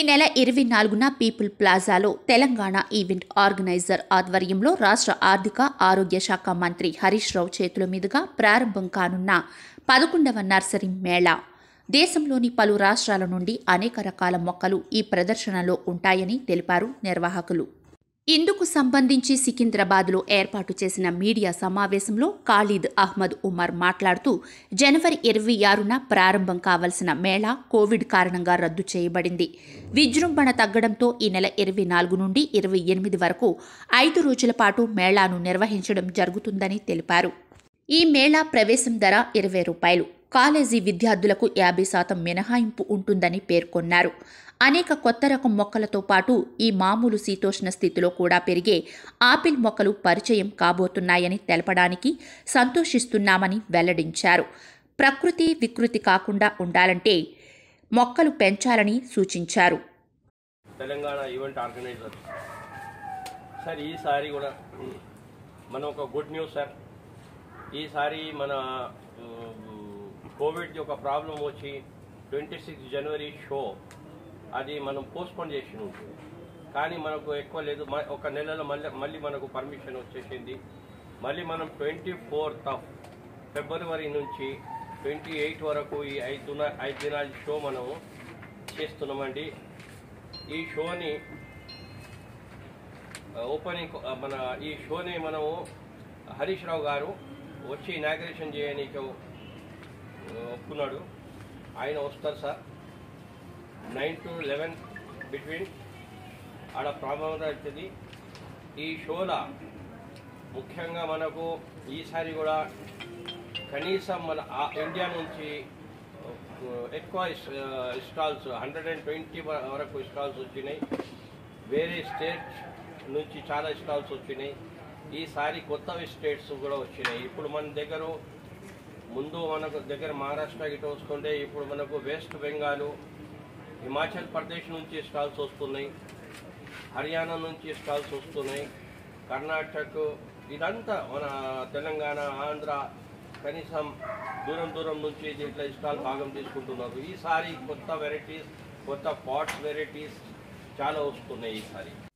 నెల ఇరవై నాలుగున పీపుల్ ప్లాజాలో తెలంగాణ ఈవెంట్ ఆర్గనైజర్ ఆధ్వర్యంలో రాష్ట్ర ఆర్థిక ఆరోగ్య శాఖ మంత్రి హరీష్ రావు చేతుల మీదుగా ప్రారంభం కానున్న పదకొండవ నర్సరీ మేళా దేశంలోని పలు రాష్ట్రాల నుండి అనేక రకాల మొక్కలు ఈ ప్రదర్శనలో ఉంటాయని తెలిపారు నిర్వాహకులు ఇందుకు సంబంధించి సికింద్రాబాద్లో ఏర్పాటు చేసిన మీడియా సమావేశంలో ఖాళీద్ అహ్మద్ ఉమర్ మాట్లాడుతూ జనవరి ఇరవై ఆరున ప్రారంభం కావలసిన మేళా కోవిడ్ కారణంగా రద్దు చేయబడింది విజృంభణ తగ్గడంతో ఈ నెల ఇరవై నాలుగు నుండి ఇరవై ఎనిమిది వరకు ఐదు రోజుల పాటు మేళాను నిర్వహించడం జరుగుతుందని తెలిపారు ఈ మేళా ప్రవేశం ధర ఇరవై రూపాయలు కాలేజీ విద్యార్థులకు యాభై శాతం మినహాయింపు ఉంటుందని పేర్కొన్నారు అనేక కొత్త రకం మొక్కలతో పాటు ఈ మామూలు శీతోష్ణ స్థితిలో కూడా పెరిగే ఆపిల్ మొక్కలు పరిచయం కాబోతున్నాయని తెలపడానికి సంతోషిస్తున్నామని వెల్లడించారు ప్రకృతి వికృతి కాకుండా ఉండాలంటే మొక్కలు పెంచాలని సూచించారు తెలంగాణ ఈవెంట్ ఆర్గనైజర్ సార్ ఈసారి కూడా మన ఒక గుడ్ న్యూస్ సార్ ఈసారి మన కోవిడ్ ఒక ప్రాబ్లం వచ్చి ట్వంటీ సిక్స్ జనవరి షో అది మనం పోస్ట్పోన్ చేసి ఉంటుంది కానీ మనకు ఎక్కువ లేదు మ- ఒక నెలలో మళ్ళీ మళ్ళీ మనకు పర్మిషన్ వచ్చేసింది మళ్ళీ మనం ట్వంటీ ఫోర్త్ ఆఫ్ ఫిబ్రవరి నుంచి ట్వంటీ ఎయిట్ వరకు ఈ ఐదు దిన- ఐదు దినాల షో మనము చేస్తున్నామండి ఈ షోని ఓపెనింగ్ మన ఈ షోని మనము హరీష్ రావు గారు వచ్చి ఇనాగ్రేషన్ చేయడానికి ఒప్పుకున్నాడు ఆయన వస్తారు sir nine to eleven between ఆడ ప్రారంభం అవుతుంది ఈ షోలో ముఖ్యంగా మనకు ఈసారి కూడా కనీసం మన ఆ- ఇండియా నుంచి ఆ, ఎక్కువ స్టాల్స్ హండ్రెడ్ అండ్ ట్వంటీ వరకు స్టాల్స్ వచ్చినాయి వేరే స్టేట్స్ నుంచి చాలా స్టాల్స్ వచ్చినాయి ఈసారి కొత్త స్టేట్స్ కూడా వచ్చినాయి ఇప్పుడు మన దగ్గర ముందు మనకు దగ్గర మహారాష్ట్ర ఇటు వస్తుండే ఇప్పుడు మనకు వెస్ట్ బెంగాల్ హిమాచల్ ప్రదేశ్ నుంచి స్టాల్స్ వస్తున్నాయి హర్యానా నుంచి స్టాల్స్ వస్తున్నాయి కర్ణాటక ఇదంతా మన తెలంగాణ ఆంధ్ర కనీసం దూరం దూరం నుంచి దీంట్లో స్టాల్ భాగం తీసుకుంటున్నారు ఈసారి కొత్త వెరైటీస్ కొత్త పాట్స్ వెరైటీస్ చాలా వస్తున్నాయి ఈసారి